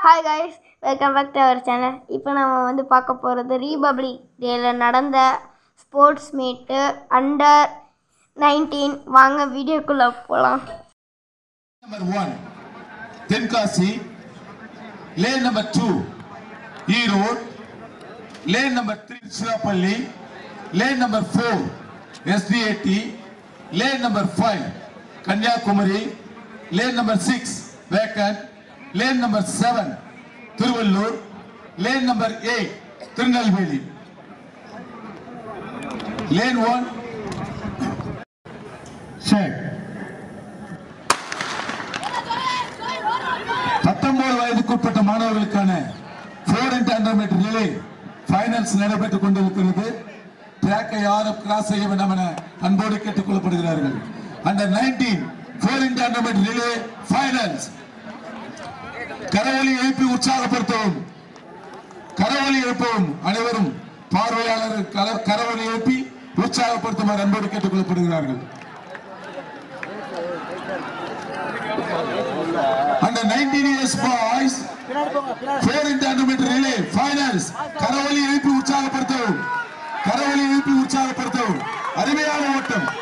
Hi guys welcome back to our channel இப்போ நம்ம வந்து பார்க்க போகிறது ரீபப்ளிக் டேயில் நடந்த ஸ்போர்ட்ஸ் மீட்டு அண்டர் நைன்டீன் வாங்க வீடியோக்குள்ளே போகலாம் number one, Tenkasi. Lane number two, Erode. Lane number three, Chirapalli. Lane number four, SDAT. Lane number five, Kanyakumari. Lane number six, vacant. Lane number seven, Thiruvallur. Lane number eight, Tirunelveli. Lane one, check. பத்தொன்பது வயதுக்குட்பட்ட மாணவர்களுக்கான four into hundred metre relay finals நடைபெற்றுக் கொண்டிருக்கிறது ட்ராக்கை யாரும் cross செய்ய வேண்டாம் என அன்போடு கேட்டுக் கொள்ளப்படுகிறார்கள் அந்த nineteen four into hundred metre relay finals கரவொலி எழுப்பி உற்சாகப்படுத்தவும் கரவொலி எழுப்பவும் அனைவரும் பார்வையாளர் கர- கரவொலி எழுப்பி உற்சாகப்படுத்துமாறு அன்போடு கேட்டுக் கொள்ளப்படுகிறார்கள் அந்த 19 years boys four into hundred metre relay finals கரவொலி எழுப்பி உற்சாகப்படுத்தவும் கரவொலி எழுப்பி உற்சாகப்படுத்தவும் அருமையான ஓட்டம்